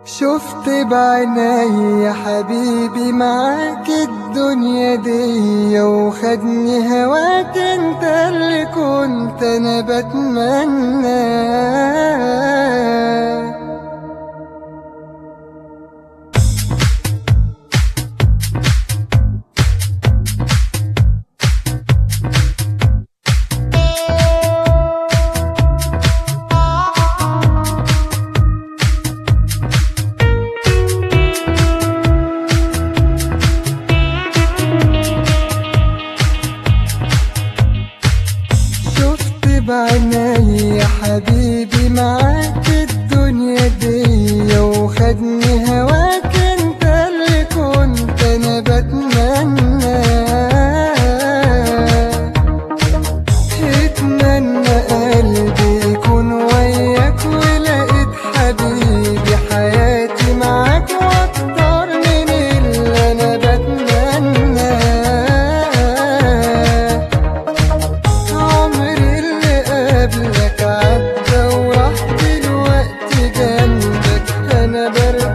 شفت بعيني يا حبيبي معاك الدنيا دي وخدني هواك انت اللي كنت انا بتمنى شفت بعيني يا حبيبي معاك الدنيا دي وخدني هواك انت اللي كنت انا بتمنى اتمنى قلبي يكون وياك ولقيت حبيبي حياتي معاك واكتر من اللي انا بتمنى عمري اللي قبلك عدى وراح دلوقتي جنبك انا برتاح